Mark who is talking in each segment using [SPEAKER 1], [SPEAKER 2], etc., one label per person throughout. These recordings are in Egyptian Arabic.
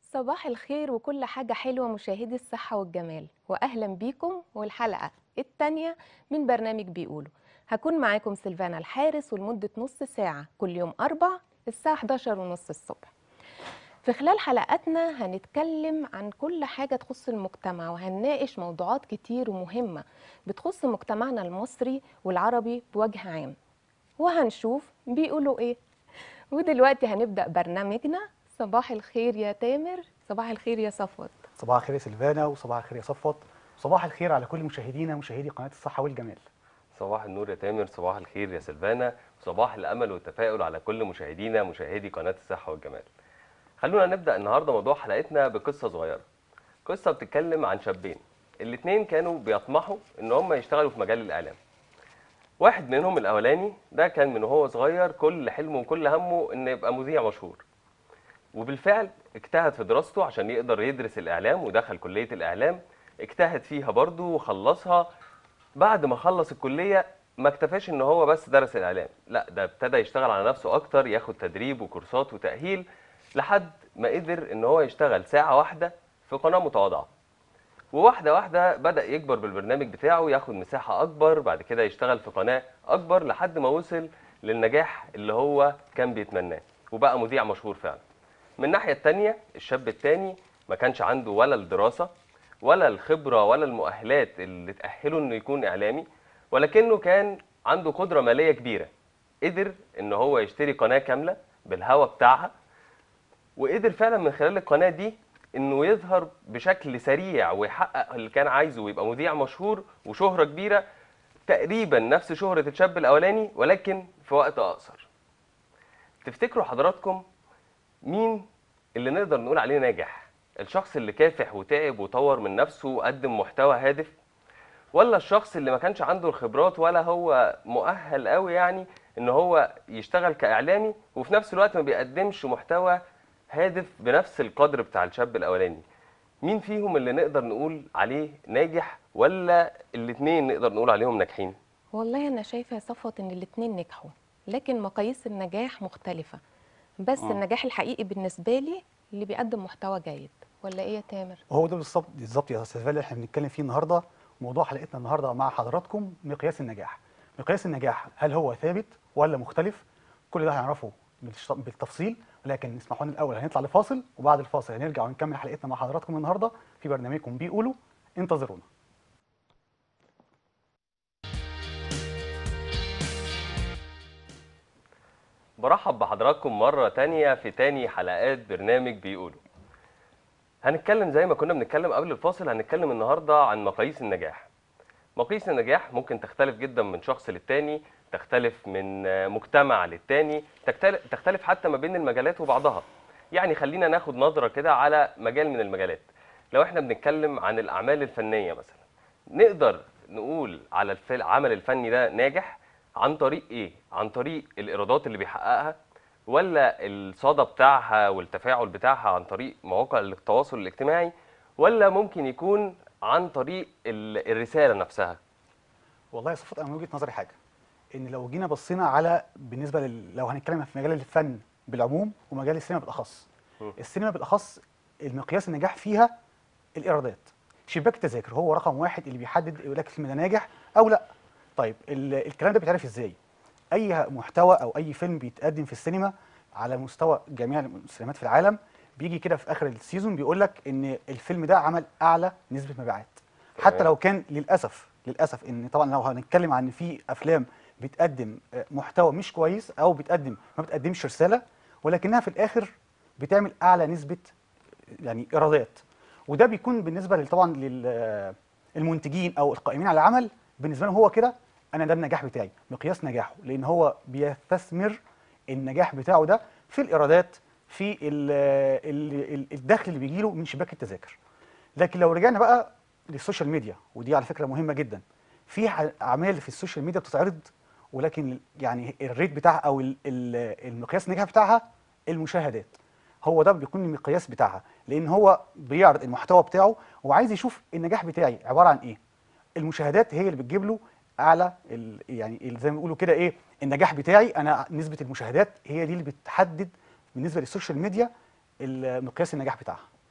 [SPEAKER 1] صباح الخير وكل حاجة حلوة مشاهدي الصحة والجمال وأهلا بيكم والحلقة التانية من برنامج بيقولوا هكون معاكم سيلفانا الحارس ولمدة نص ساعة كل يوم أربع الساعة 11 ونص الصبح في خلال حلقاتنا هنتكلم عن كل حاجة تخص المجتمع وهنناقش موضوعات كتير ومهمة بتخص مجتمعنا المصري والعربي بوجه عام وهنشوف بيقولوا ايه ودلوقتي هنبدأ برنامجنا صباح الخير يا تامر صباح الخير يا صفوت
[SPEAKER 2] صباح الخير يا سلفانا وصباح الخير يا صفوت وصباح الخير على كل مشاهدينا مشاهدي قناة الصحة والجمال
[SPEAKER 3] صباح النور يا تامر صباح الخير يا سلفانا وصباح الامل والتفاؤل على كل مشاهدينا مشاهدي قناه الصحه والجمال خلونا نبدا النهارده موضوع حلقتنا بقصه صغيره قصه بتتكلم عن شابين الاثنين كانوا بيطمحوا ان هم يشتغلوا في مجال الاعلام واحد منهم الاولاني ده كان من وهو صغير كل حلمه وكل همه ان يبقى مذيع مشهور وبالفعل اجتهد في دراسته عشان يقدر يدرس الاعلام ودخل كليه الاعلام اجتهد فيها برضه وخلصها بعد ما خلص الكليه ما اكتفاش ان هو بس درس الاعلام لا ده ابتدى يشتغل على نفسه اكتر ياخد تدريب وكورسات وتاهيل لحد ما قدر ان هو يشتغل ساعه واحده في قناه متواضعه وواحده واحده بدا يكبر بالبرنامج بتاعه ياخد مساحه اكبر بعد كده يشتغل في قناه اكبر لحد ما وصل للنجاح اللي هو كان بيتمناه وبقى مذيع مشهور فعلا من الناحيه التانيه الشاب التاني ما كانش عنده ولا الدراسه ولا الخبره ولا المؤهلات اللي تاهله انه يكون اعلامي ولكنه كان عنده قدره ماليه كبيره قدر ان هو يشتري قناه كامله بالهوا بتاعها وقدر فعلا من خلال القناه دي انه يظهر بشكل سريع ويحقق اللي كان عايزه ويبقى مذيع مشهور وشهره كبيره تقريبا نفس شهره الشاب الاولاني ولكن في وقت اقصر تفتكروا حضراتكم مين اللي نقدر نقول عليه ناجح الشخص اللي كافح وتعب وطور من نفسه وقدم محتوى هادف ولا الشخص اللي ما كانش عنده الخبرات ولا هو مؤهل قوي يعني ان هو يشتغل كاعلامي وفي نفس الوقت ما بيقدمش محتوى هادف بنفس القدر بتاع الشاب الاولاني مين فيهم اللي نقدر نقول عليه ناجح ولا الاتنين نقدر نقول عليهم ناجحين
[SPEAKER 1] والله أنا شايفة يا صفوت إن الاتنين نجحوا لكن مقاييس النجاح مختلفة بس
[SPEAKER 2] آه.
[SPEAKER 1] النجاح الحقيقي بالنسبة لي اللي بيقدم محتوى جيد ولا إيه يا تامر؟
[SPEAKER 2] وهو ده بالظبط بالظبط يا سلفانا اللي احنا بنتكلم فيه النهارده موضوع حلقتنا النهارده مع حضراتكم مقياس النجاح مقياس النجاح هل هو ثابت ولا مختلف كل ده هنعرفه بالش- بالتفصيل ولكن اسمحوا لنا الاول هنطلع لفاصل وبعد الفاصل هنرجع ونكمل حلقتنا مع حضراتكم النهارده في برنامجكم بيقولوا انتظرونا
[SPEAKER 3] برحب بحضراتكم مرة تانية في تاني حلقات برنامج بيقولوا هنتكلم زي ما كنا بنتكلم قبل الفاصل هنتكلم النهاردة عن مقاييس النجاح مقاييس النجاح ممكن تختلف جدا من شخص للتاني تختلف من آه، مجتمع للتاني تختلف, تختلف حتى ما بين المجالات وبعضها يعني خلينا ناخد نظرة كده على مجال من المجالات لو احنا بنتكلم عن الأعمال الفنية مثلا نقدر نقول على الف- العمل الفني ده ناجح عن طريق ايه؟ عن طريق الايرادات اللي بيحققها ولا الصدى بتاعها والتفاعل بتاعها عن طريق مواقع التواصل الاجتماعي ولا ممكن يكون عن طريق ال- الرسالة نفسها؟
[SPEAKER 2] والله يا صفوت انا من وجهه نظري حاجه ان لو جينا بصينا على بالنسبه لل... لو هنتكلم في مجال الفن بالعموم ومجال السينما بالاخص
[SPEAKER 3] م.
[SPEAKER 2] السينما بالاخص المقياس النجاح فيها الايرادات شباك التذاكر هو رقم واحد اللي بيحدد يقول لك الفيلم ده ناجح او لا طيب ال... الكلام ده بيتعرف ازاي اي محتوى او اي فيلم بيتقدم في السينما على مستوى جميع السينمات في العالم بيجي كده في اخر السيزون بيقول لك ان الفيلم ده عمل اعلى نسبه مبيعات حتى
[SPEAKER 3] تمام.
[SPEAKER 2] لو كان للاسف للاسف ان طبعا لو هنتكلم عن في افلام بتقدم آه، محتوى مش كويس او بتقدم ما بتقدمش رساله ولكنها في الاخر بتعمل اعلى نسبه يعني ايرادات وده بيكون بالنسبه لل- طبعا للمنتجين او القائمين على العمل بالنسبه لهم هو كده انا ده النجاح بتاعي مقياس نجاحه لان هو بيستثمر النجاح بتاعه ده في الايرادات في ال ال ال الدخل اللي بيجي له من شباك التذاكر لكن لو رجعنا بقى للسوشيال ميديا ودي على فكره مهمه جدا في ح- اعمال في السوشيال ميديا بتتعرض ولكن يعني الريت بتاعها او ال- ال- المقياس النجاح بتاعها المشاهدات هو ده بيكون المقياس بتاعها لان هو بيعرض المحتوى بتاعه وعايز يشوف النجاح بتاعي عباره عن ايه المشاهدات هي اللي بتجيب له اعلى ال- يعني ال- زي ما بيقولوا كده ايه النجاح بتاعي انا نسبه المشاهدات هي دي اللي بتحدد بالنسبه للسوشيال ميديا ال- مقياس النجاح بتاعها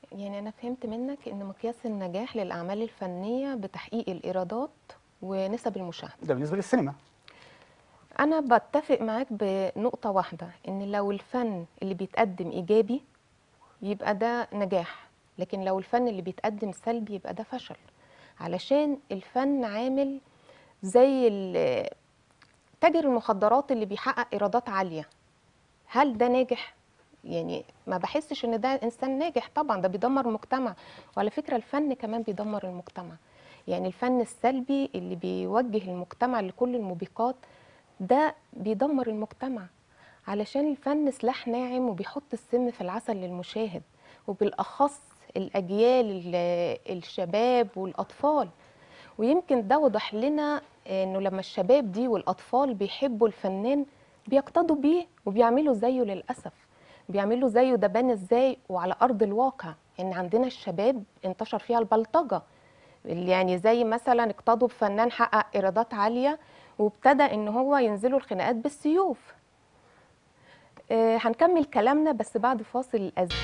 [SPEAKER 1] يعني انا فهمت منك ان مقياس النجاح للاعمال الفنيه بتحقيق الايرادات ونسب المشاهده
[SPEAKER 2] ده بالنسبه للسينما
[SPEAKER 1] انا بتفق معاك بنقطه واحده ان لو الفن اللي بيتقدم ايجابي يبقى ده نجاح لكن لو الفن اللي بيتقدم سلبي يبقى ده فشل علشان الفن عامل زي ال- تاجر المخدرات اللي بيحقق ايرادات عاليه هل ده ناجح يعني ما بحسش ان ده انسان ناجح طبعا ده بيدمر المجتمع وعلى فكره الفن كمان بيدمر المجتمع يعني الفن السلبي اللي بيوجه المجتمع لكل الموبقات ده بيدمر المجتمع علشان الفن سلاح ناعم وبيحط السم في العسل للمشاهد وبالاخص الاجيال ال- الشباب والاطفال ويمكن ده وضح لنا انه لما الشباب دي والاطفال بيحبوا الفنان بيقتدوا بيه وبيعملوا زيه للاسف بيعملوا زيه ده بان ازاي وعلى ارض الواقع ان عندنا الشباب انتشر فيها البلطجه اللي يعني زي مثلا اقتضوا بفنان حقق ايرادات عاليه وابتدى ان هو ينزلوا الخناقات بالسيوف آه هنكمل كلامنا بس بعد فاصل الأذان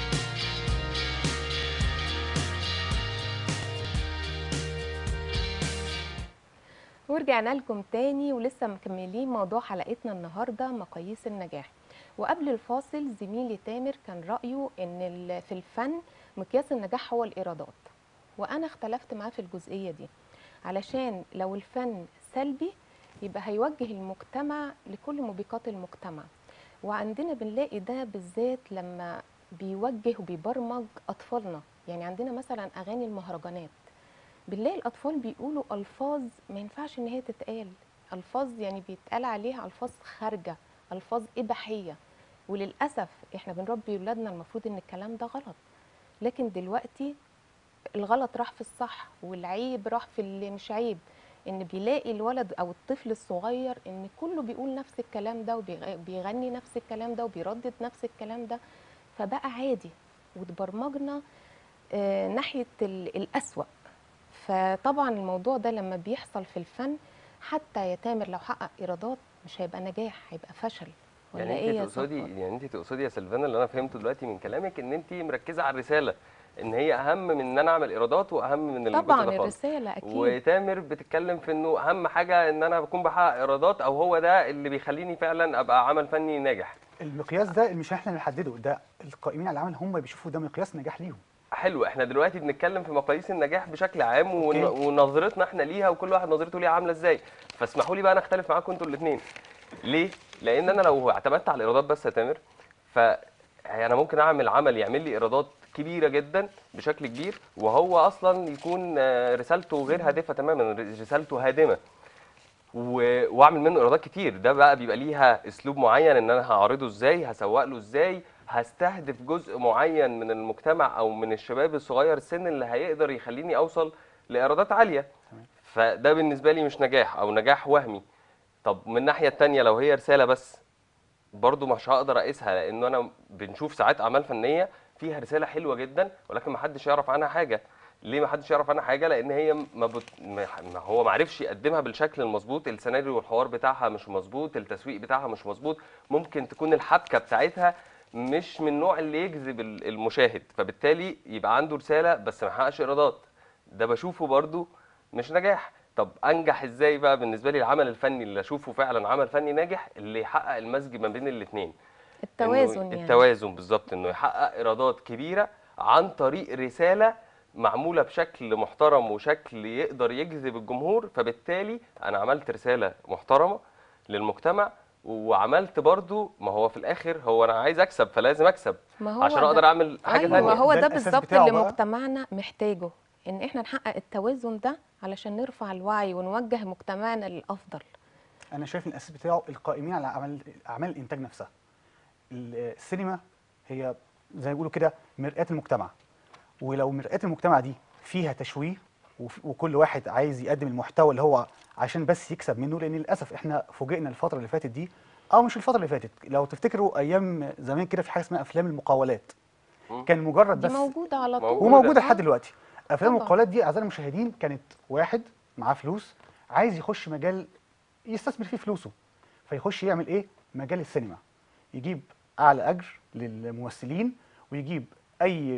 [SPEAKER 1] ورجعنا لكم تاني ولسه مكملين موضوع حلقتنا النهارده مقاييس النجاح وقبل الفاصل زميلي تامر كان رأيه ان ال- في الفن مقياس النجاح هو الإيرادات وانا اختلفت معاه في الجزئية دي علشان لو الفن سلبي يبقى هيوجه المجتمع لكل موبقات المجتمع وعندنا بنلاقي ده بالذات لما بيوجه وبيبرمج اطفالنا يعني عندنا مثلا اغاني المهرجانات بنلاقي الاطفال بيقولوا الفاظ ما ينفعش ان هي تتقال الفاظ يعني بيتقال عليها الفاظ خارجه الفاظ اباحيه وللاسف احنا بنربي ولادنا المفروض ان الكلام ده غلط لكن دلوقتي الغلط راح في الصح والعيب راح في اللي مش عيب ان بيلاقي الولد او الطفل الصغير ان كله بيقول نفس الكلام ده وبيغني نفس الكلام ده وبيردد نفس الكلام ده فبقى عادي واتبرمجنا آه، ناحيه ال- الأسوأ فطبعا الموضوع ده لما بيحصل في الفن حتى يا تامر لو حقق ايرادات مش هيبقى نجاح هيبقى فشل ولا
[SPEAKER 3] يعني
[SPEAKER 1] ايه
[SPEAKER 3] انت
[SPEAKER 1] يا
[SPEAKER 3] تقصدي
[SPEAKER 1] صفوت؟
[SPEAKER 3] يعني انت تقصدي يا سلفانا اللي انا فهمته دلوقتي من كلامك ان انت مركزه على الرساله ان هي اهم من ان انا اعمل ايرادات واهم من الجزء
[SPEAKER 1] طبعا
[SPEAKER 3] ده خالص
[SPEAKER 1] الرساله اكيد
[SPEAKER 3] وتامر بتتكلم في انه اهم حاجه ان انا بكون بحقق ايرادات او هو ده اللي بيخليني فعلا ابقى عمل فني ناجح
[SPEAKER 2] المقياس ده مش احنا اللي نحدده ده القائمين على العمل هم بيشوفوا ده مقياس نجاح ليهم
[SPEAKER 3] حلو احنا دلوقتي بنتكلم في مقاييس النجاح بشكل عام ون...
[SPEAKER 2] أوكي.
[SPEAKER 3] ونظرتنا احنا ليها وكل واحد نظرته ليها عامله ازاي فاسمحوا لي بقى انا اختلف معاكم انتوا الاثنين ليه لان انا لو اعتمدت على الايرادات بس يا تامر ف انا ممكن اعمل عمل يعمل لي ايرادات كبيره جدا بشكل كبير وهو اصلا يكون آه، رسالته غير هادفه تماما رسالته هادمه و- واعمل منه ايرادات كتير ده بقى بيبقى ليها اسلوب معين ان انا هعرضه ازاي هسوق له ازاي هستهدف جزء معين من المجتمع او من الشباب الصغير السن اللي هيقدر يخليني اوصل لايرادات عاليه
[SPEAKER 2] تمام.
[SPEAKER 3] فده بالنسبه لي مش نجاح او نجاح وهمي طب من الناحيه التانية لو هي رساله بس برضو مش هقدر اقيسها لانه انا بنشوف ساعات اعمال فنيه فيها رساله حلوه جدا ولكن ما حدش يعرف عنها حاجه ليه ما حدش يعرف عنها حاجه لان هي ما, بت... ما ما هو ما عرفش يقدمها بالشكل المظبوط السيناريو والحوار بتاعها مش مظبوط التسويق بتاعها مش مظبوط ممكن تكون الحبكه بتاعتها مش من النوع اللي يجذب ال- المشاهد فبالتالي يبقى عنده رساله بس ما حققش ايرادات ده بشوفه برضو مش نجاح طب انجح ازاي بقى بالنسبه لي العمل الفني اللي اشوفه فعلا عمل فني ناجح اللي يحقق المزج ما بين الاثنين
[SPEAKER 1] التوازن
[SPEAKER 3] إنه
[SPEAKER 1] يعني
[SPEAKER 3] التوازن بالظبط انه يحقق ايرادات كبيره عن طريق رساله معموله بشكل محترم وشكل يقدر يجذب الجمهور فبالتالي انا عملت رساله محترمه للمجتمع وعملت برضو ما هو في الاخر هو انا عايز اكسب فلازم اكسب
[SPEAKER 1] ما هو
[SPEAKER 3] عشان
[SPEAKER 1] ده-
[SPEAKER 3] اقدر اعمل حاجه
[SPEAKER 1] ايوه
[SPEAKER 3] ثانيه
[SPEAKER 1] هو
[SPEAKER 2] ده
[SPEAKER 1] ده
[SPEAKER 2] الأساس
[SPEAKER 1] بالظبط
[SPEAKER 2] بتاعه
[SPEAKER 1] اللي
[SPEAKER 2] بقى.
[SPEAKER 1] مجتمعنا محتاجه ان احنا نحقق التوازن ده علشان نرفع الوعي ونوجه مجتمعنا للافضل
[SPEAKER 2] انا شايف ان الاساس بتاعه القائمين على اعمال اعمال الانتاج نفسها ال- السينما هي زي ما بيقولوا كده مرآة المجتمع ولو مرآة المجتمع دي فيها تشويه وف- وكل واحد عايز يقدم المحتوى اللي هو عشان بس يكسب منه لان للاسف احنا فوجئنا الفتره اللي فاتت دي او مش الفتره اللي فاتت لو تفتكروا ايام زمان كده في حاجه اسمها افلام المقاولات
[SPEAKER 3] مم.
[SPEAKER 2] كان مجرد
[SPEAKER 1] دي
[SPEAKER 2] بس
[SPEAKER 1] موجوده على طول
[SPEAKER 3] موجودة.
[SPEAKER 2] وموجوده
[SPEAKER 1] آه.
[SPEAKER 2] لحد دلوقتي افلام
[SPEAKER 1] طبعاً.
[SPEAKER 2] المقاولات دي اعزائي المشاهدين كانت واحد معاه فلوس عايز يخش مجال يستثمر فيه فلوسه فيخش يعمل ايه مجال السينما يجيب اعلى اجر للممثلين ويجيب اي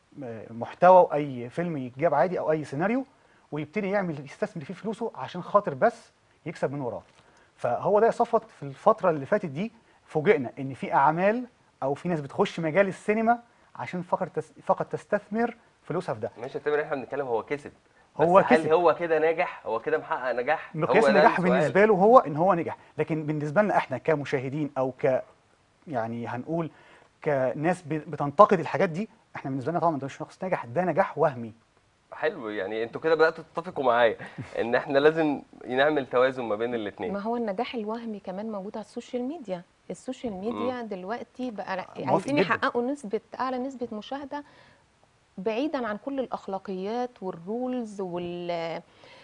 [SPEAKER 2] آه، محتوى او اي فيلم يتجاب عادي او اي سيناريو ويبتدي يعمل يستثمر فيه فلوسه عشان خاطر بس يكسب من وراه فهو ده يا صفوت في الفتره اللي فاتت دي فوجئنا ان في اعمال او في ناس بتخش مجال السينما عشان فقط تس- فقط تستثمر فلوسها في ده
[SPEAKER 3] ماشي يا تامر احنا بنتكلم هو كسب
[SPEAKER 2] هو
[SPEAKER 3] بس هل
[SPEAKER 2] كسب.
[SPEAKER 3] هو كده ناجح هو كده محقق نجاح
[SPEAKER 2] مقياس
[SPEAKER 3] هو ده
[SPEAKER 2] النجاح
[SPEAKER 3] السؤال.
[SPEAKER 2] بالنسبه له هو ان هو نجح لكن بالنسبه لنا احنا كمشاهدين او ك يعني هنقول كناس ب- بتنتقد الحاجات دي احنا بالنسبه لنا طبعا ده مش شخص ناجح ده نجاح وهمي
[SPEAKER 3] حلو يعني انتوا كده بداتوا تتفقوا معايا ان احنا لازم نعمل توازن ما بين الاثنين
[SPEAKER 1] ما هو النجاح الوهمي كمان موجود على السوشيال ميديا السوشيال ميديا دلوقتي بقى
[SPEAKER 2] موافق
[SPEAKER 1] عايزين
[SPEAKER 2] جداً.
[SPEAKER 1] يحققوا نسبة أعلى نسبة مشاهدة بعيدا عن كل الأخلاقيات والرولز وال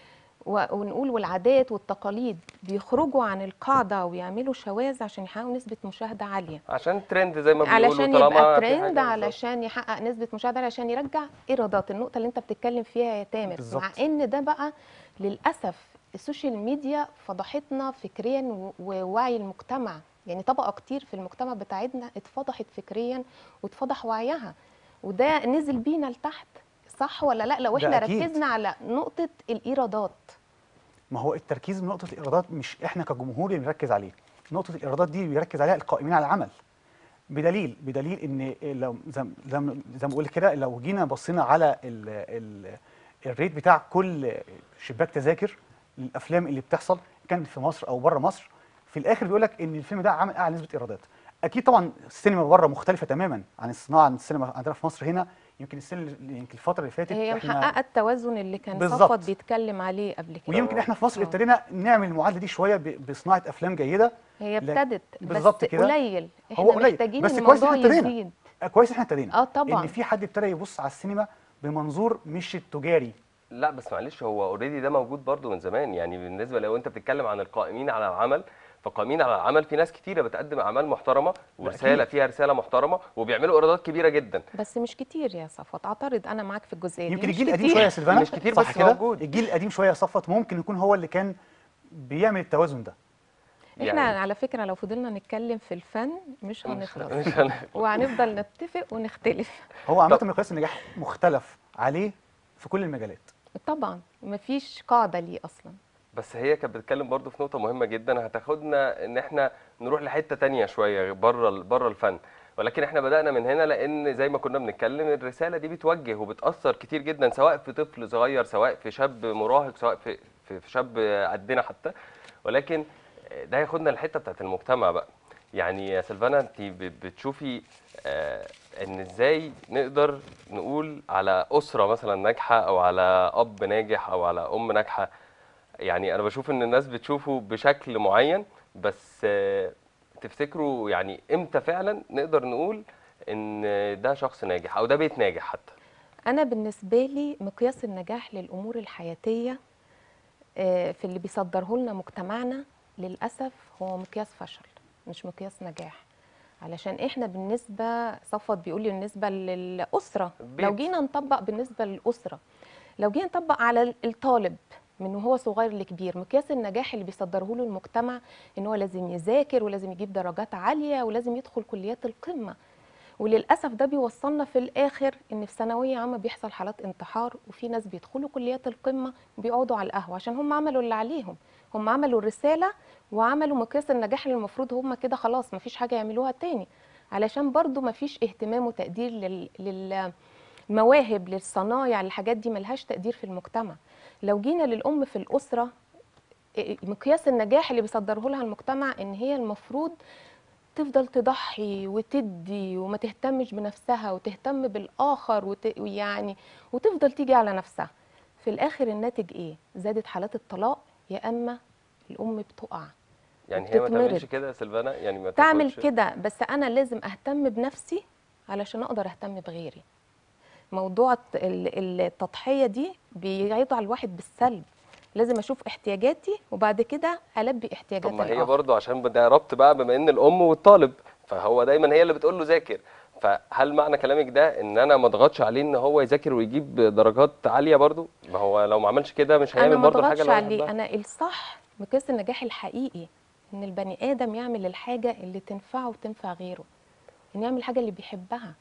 [SPEAKER 1] و- ونقول والعادات والتقاليد بيخرجوا عن القاعدة ويعملوا شواذ عشان يحققوا نسبة مشاهدة عالية
[SPEAKER 3] عشان ترند زي ما بيقولوا
[SPEAKER 1] علشان
[SPEAKER 3] طالما
[SPEAKER 1] يبقى
[SPEAKER 3] في
[SPEAKER 1] ترند
[SPEAKER 3] حاجة بالظبط.
[SPEAKER 1] علشان يحقق نسبة مشاهدة علشان يرجع ايرادات النقطة اللي انت بتتكلم فيها يا تامر
[SPEAKER 2] بالظبط.
[SPEAKER 1] مع ان ده بقى للأسف السوشيال ميديا فضحتنا فكريا و- ووعي المجتمع يعني طبقة كتير في المجتمع بتاعتنا اتفضحت فكريا واتفضح وعيها وده نزل بينا لتحت صح ولا لا لو
[SPEAKER 2] ده
[SPEAKER 1] احنا
[SPEAKER 2] أكيد.
[SPEAKER 1] ركزنا على نقطة الإيرادات
[SPEAKER 2] ما هو التركيز من نقطه الايرادات مش احنا كجمهور اللي بنركز عليه نقطه الايرادات دي بيركز عليها القائمين على العمل بدليل بدليل ان لو زي ما- زي ما زي ما بقول كده لو جينا بصينا على ال ال الريت بتاع كل شباك تذاكر للافلام اللي بتحصل كان في مصر او بره مصر في الاخر بيقول لك ان الفيلم ده عمل اعلى نسبه ايرادات اكيد طبعا السينما بره مختلفه تماما عن الصناعه عن السينما عندنا في مصر هنا يمكن السنه اللي- يمكن الفتره اللي فاتت
[SPEAKER 1] هي
[SPEAKER 2] احنا
[SPEAKER 1] محققة التوازن اللي كان
[SPEAKER 2] بالظبط.
[SPEAKER 1] صفوت بيتكلم عليه قبل كده
[SPEAKER 2] ويمكن احنا في مصر
[SPEAKER 1] آه.
[SPEAKER 2] ابتدينا نعمل المعادله دي شويه ب- بصناعه افلام جيده
[SPEAKER 1] هي
[SPEAKER 2] لا-
[SPEAKER 1] ابتدت
[SPEAKER 2] بالظبط
[SPEAKER 1] بس
[SPEAKER 2] كده.
[SPEAKER 1] قليل احنا
[SPEAKER 2] هو قليل،
[SPEAKER 1] محتاجين
[SPEAKER 2] بس كويس
[SPEAKER 1] الموضوع
[SPEAKER 2] إحنا ابتدينا.
[SPEAKER 1] يزيد
[SPEAKER 2] آه، كويس احنا ابتدينا
[SPEAKER 1] اه طبعا
[SPEAKER 2] ان في حد ابتدى يبص على السينما بمنظور مش التجاري
[SPEAKER 3] لا بس معلش هو اوريدي ده موجود برضو من زمان يعني بالنسبه لو انت بتتكلم عن القائمين على العمل فقائمين على العمل في ناس كتيره بتقدم اعمال محترمه ورساله
[SPEAKER 2] أكيد.
[SPEAKER 3] فيها رساله محترمه وبيعملوا ايرادات كبيره جدا
[SPEAKER 1] بس مش كتير يا صفوت اعترض انا معاك في الجزئيه دي
[SPEAKER 2] يمكن
[SPEAKER 1] مش
[SPEAKER 2] الجيل القديم
[SPEAKER 1] كتير.
[SPEAKER 2] شويه يا سيلفانا
[SPEAKER 3] مش كتير
[SPEAKER 2] صح
[SPEAKER 3] بس
[SPEAKER 2] كده؟
[SPEAKER 3] موجود.
[SPEAKER 2] الجيل القديم شويه يا صفوت ممكن يكون هو اللي كان بيعمل التوازن ده
[SPEAKER 1] احنا
[SPEAKER 3] يعني-
[SPEAKER 1] على فكره لو فضلنا نتكلم في الفن مش هنخلص
[SPEAKER 3] مش هن-
[SPEAKER 1] وهنفضل نتفق ونختلف
[SPEAKER 2] هو عامه
[SPEAKER 3] طب-
[SPEAKER 2] مقياس النجاح مختلف عليه في كل المجالات
[SPEAKER 1] طبعا مفيش قاعده ليه اصلا
[SPEAKER 3] بس هي كانت بتتكلم برضو في نقطة مهمة جدا هتاخدنا ان احنا نروح لحتة تانية شوية بره بره الفن ولكن احنا بدأنا من هنا لان زي ما كنا بنتكلم الرسالة دي بتوجه وبتأثر كتير جدا سواء في طفل صغير سواء في شاب مراهق سواء في في في شاب قدنا حتى ولكن ده ياخدنا للحتة بتاعت المجتمع بقى يعني يا سلفانا انت ب- بتشوفي آه، ان ازاي نقدر نقول على أسرة مثلا ناجحة او على اب ناجح او على ام ناجحة يعني انا بشوف ان الناس بتشوفه بشكل معين بس آه، تفتكروا يعني امتى فعلا نقدر نقول ان ده شخص ناجح او ده بيت ناجح حتى
[SPEAKER 1] انا بالنسبه لي مقياس النجاح للامور الحياتيه آه، في اللي بيصدره لنا مجتمعنا للاسف هو مقياس فشل مش مقياس نجاح علشان احنا بالنسبه صفوت بيقول لي بالنسبه للاسره
[SPEAKER 3] البيت.
[SPEAKER 1] لو جينا نطبق بالنسبه للاسره لو جينا نطبق على الطالب من وهو صغير لكبير مقياس النجاح اللي بيصدره له المجتمع ان هو لازم يذاكر ولازم يجيب درجات عاليه ولازم يدخل كليات القمه وللاسف ده بيوصلنا في الاخر ان في ثانويه عامه بيحصل حالات انتحار وفي ناس بيدخلوا كليات القمه وبيقعدوا على القهوه عشان هم عملوا اللي عليهم هم عملوا الرساله وعملوا مقياس النجاح اللي المفروض هم كده خلاص مفيش حاجه يعملوها تاني علشان برضو مفيش اهتمام وتقدير لل... للمواهب للصنايع الحاجات دي ملهاش تقدير في المجتمع لو جينا للام في الاسره إيه- مقياس النجاح اللي بيصدره لها المجتمع ان هي المفروض تفضل تضحي وتدي وما تهتمش بنفسها وتهتم بالآخر وت... ويعني وتفضل تيجي على نفسها في الآخر الناتج إيه؟ زادت حالات الطلاق يا أما الأم بتقع
[SPEAKER 3] يعني هي ما
[SPEAKER 1] وبتتمرد.
[SPEAKER 3] تعملش كده يا سلفانا يعني ما
[SPEAKER 1] تعمل
[SPEAKER 3] تاخدش-
[SPEAKER 1] كده بس أنا لازم أهتم بنفسي علشان أقدر أهتم بغيري موضوع الت- ال- التضحية دي بيعيد على الواحد بالسلب لازم أشوف احتياجاتي وبعد كده ألبي احتياجات
[SPEAKER 3] طب ما هي
[SPEAKER 1] الآخر.
[SPEAKER 3] برضو عشان ده ربط بقى بما ان الام والطالب فهو دايما هي اللي بتقول له ذاكر فهل معنى كلامك ده ان انا ما اضغطش عليه ان هو يذاكر ويجيب درجات عاليه برضو ما هو لو ما عملش كده مش
[SPEAKER 1] انا
[SPEAKER 3] هيعمل
[SPEAKER 1] ما
[SPEAKER 3] برضو الحاجه
[SPEAKER 1] ضغطش
[SPEAKER 3] اللي هو
[SPEAKER 1] عليه
[SPEAKER 3] بيحبها.
[SPEAKER 1] انا الصح مقياس النجاح الحقيقي ان البني ادم يعمل الحاجه اللي تنفعه وتنفع غيره ان يعمل الحاجه اللي بيحبها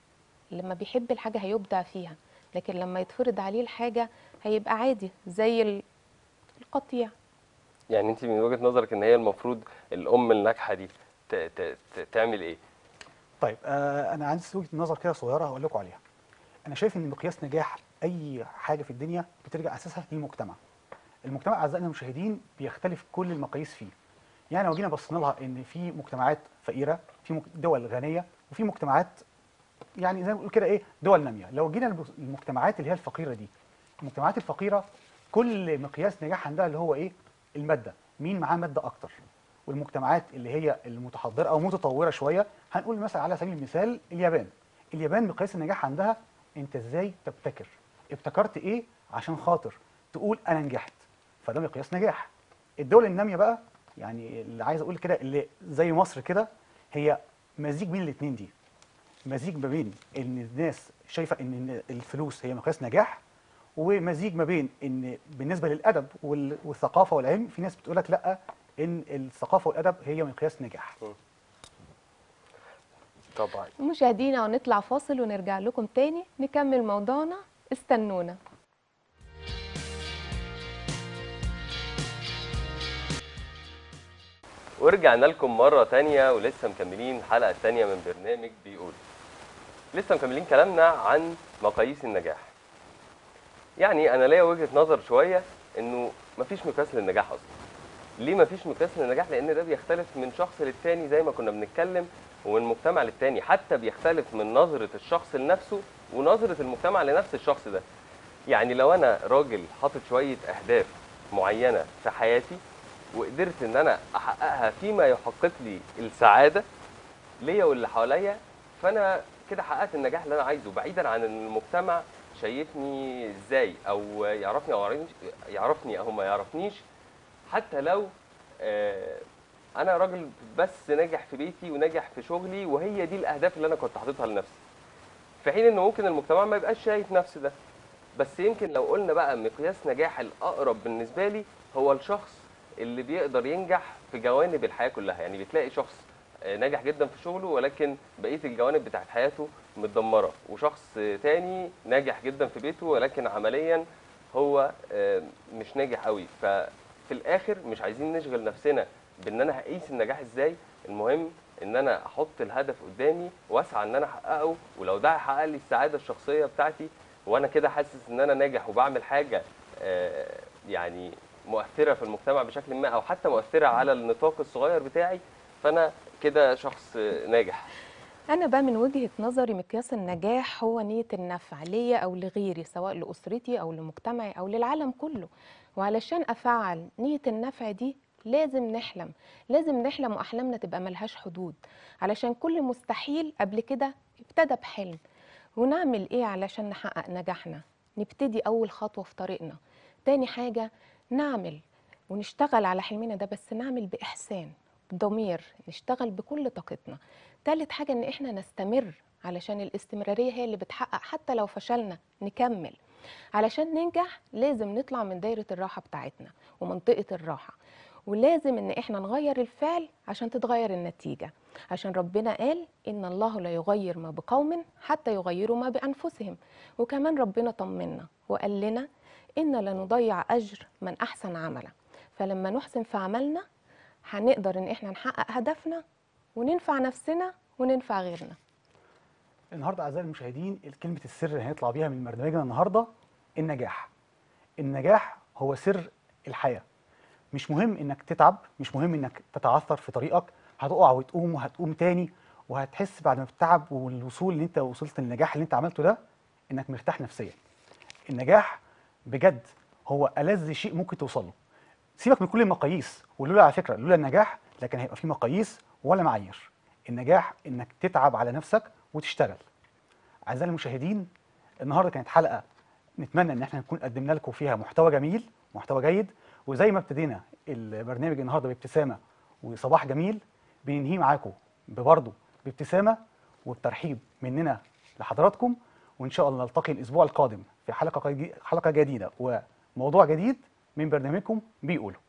[SPEAKER 1] لما بيحب الحاجه هيبدع فيها لكن لما يتفرض عليه الحاجه هيبقى عادي زي ال- القطيع
[SPEAKER 3] يعني انت من وجهة نظرك ان هي المفروض الام الناجحة دي ت- ت- ت- تعمل ايه
[SPEAKER 2] طيب آه انا عندي وجهه نظر كده صغيره هقول لكم عليها انا شايف ان مقياس نجاح اي حاجه في الدنيا بترجع اساسها للمجتمع المجتمع اعزائنا المشاهدين بيختلف كل المقاييس فيه يعني لو جينا بصينا لها ان في مجتمعات فقيره في مك- دول غنيه وفي مجتمعات يعني زي ما بنقول كده ايه دول ناميه لو جينا للمس- المجتمعات اللي هي الفقيره دي المجتمعات الفقيره كل مقياس نجاح عندها اللي هو ايه الماده مين معاه ماده اكتر والمجتمعات اللي هي المتحضره او متطوره شويه هنقول مثلا على سبيل المثال اليابان اليابان مقياس النجاح عندها انت ازاي تبتكر ابتكرت ايه عشان خاطر تقول انا نجحت فده مقياس نجاح الدول الناميه بقى يعني اللي عايز اقول كده اللي زي مصر كده هي مزيج بين الاثنين دي مزيج ما بين ان الناس شايفه ان الفلوس هي مقياس نجاح ومزيج ما بين ان بالنسبه للادب وال- والثقافه والعلم في ناس بتقول لك لا ان الثقافه والادب هي مقياس نجاح
[SPEAKER 3] طبعا
[SPEAKER 1] مشاهدينا ونطلع فاصل ونرجع لكم تاني نكمل موضوعنا استنونا
[SPEAKER 3] ورجعنا لكم مرة تانية ولسه مكملين الحلقة التانية من برنامج بيقول لسه مكملين كلامنا عن مقاييس النجاح يعني أنا ليا وجهة نظر شوية إنه مفيش مقياس للنجاح أصلا ليه مفيش مقياس للنجاح؟ لأن ده بيختلف من شخص للتاني زي ما كنا بنتكلم ومن مجتمع للتاني حتى بيختلف من نظرة الشخص لنفسه ونظرة المجتمع لنفس الشخص ده يعني لو أنا راجل حاطط شوية أهداف معينة في حياتي وقدرت ان انا احققها فيما يحقق لي السعاده ليا واللي حواليا فانا كده حققت النجاح اللي انا عايزه بعيدا عن ان المجتمع شايفني ازاي او يعرفني او يعرفنيش- يعرفني او ما يعرفنيش حتى لو آه، انا راجل بس ناجح في بيتي وناجح في شغلي وهي دي الاهداف اللي انا كنت حاططها لنفسي في حين ان ممكن المجتمع ما يبقاش شايف نفس ده بس يمكن لو قلنا بقى مقياس نجاح الاقرب بالنسبه لي هو الشخص اللي بيقدر ينجح في جوانب الحياه كلها يعني بتلاقي شخص آه، ناجح جدا في شغله ولكن بقيه الجوانب بتاعت حياته متدمره وشخص آه، تاني ناجح جدا في بيته ولكن عمليا هو آه، مش ناجح قوي ففي الاخر مش عايزين نشغل نفسنا بان انا هقيس النجاح ازاي المهم ان انا احط الهدف قدامي واسعى ان انا احققه ولو ده هيحقق لي السعاده الشخصيه بتاعتي وانا كده حاسس ان انا ناجح وبعمل حاجه آه، يعني مؤثره في المجتمع بشكل ما او حتى مؤثره على النطاق الصغير بتاعي فانا كده شخص آه، ناجح
[SPEAKER 1] أنا بقى من وجهة نظري مقياس النجاح هو نية النفع ليا أو لغيري سواء لأسرتي أو لمجتمعي أو للعالم كله وعلشان أفعل نية النفع دي لازم نحلم لازم نحلم وأحلامنا تبقى ملهاش حدود علشان كل مستحيل قبل كده ابتدى بحلم ونعمل إيه علشان نحقق نجاحنا نبتدي أول خطوة في طريقنا تاني حاجة نعمل ونشتغل على حلمنا ده بس نعمل بإحسان بضمير نشتغل بكل طاقتنا تالت حاجة إن إحنا نستمر علشان الاستمرارية هي اللي بتحقق حتى لو فشلنا نكمل علشان ننجح لازم نطلع من دايرة الراحة بتاعتنا ومنطقة الراحة ولازم إن إحنا نغير الفعل عشان تتغير النتيجة عشان ربنا قال إن الله لا يغير ما بقوم حتى يغيروا ما بأنفسهم وكمان ربنا طمنا وقال لنا إن لا نضيع أجر من أحسن عملا فلما نحسن في عملنا هنقدر إن إحنا نحقق هدفنا وننفع نفسنا وننفع غيرنا
[SPEAKER 2] النهارده اعزائي المشاهدين كلمه السر اللي هنطلع بيها من برنامجنا النهارده النجاح النجاح هو سر الحياه مش مهم انك تتعب مش مهم انك تتعثر في طريقك هتقع وتقوم وهتقوم تاني وهتحس بعد ما التعب والوصول اللي انت وصلت للنجاح اللي انت عملته ده انك مرتاح نفسيا النجاح بجد هو ألذ شيء ممكن توصل له سيبك من كل المقاييس ولولا على فكره لولا النجاح لكن هيبقى في مقاييس ولا معايير النجاح انك تتعب على نفسك وتشتغل اعزائي المشاهدين النهارده كانت حلقه نتمنى ان احنا نكون قدمنا لكم فيها محتوى جميل محتوى جيد وزي ما ابتدينا البرنامج النهارده بابتسامه وصباح جميل بننهيه معاكم ببرضه بابتسامه وبترحيب مننا لحضراتكم وان شاء الله نلتقي الاسبوع القادم في حلقه حلقه جديده وموضوع جديد من برنامجكم بيقولوا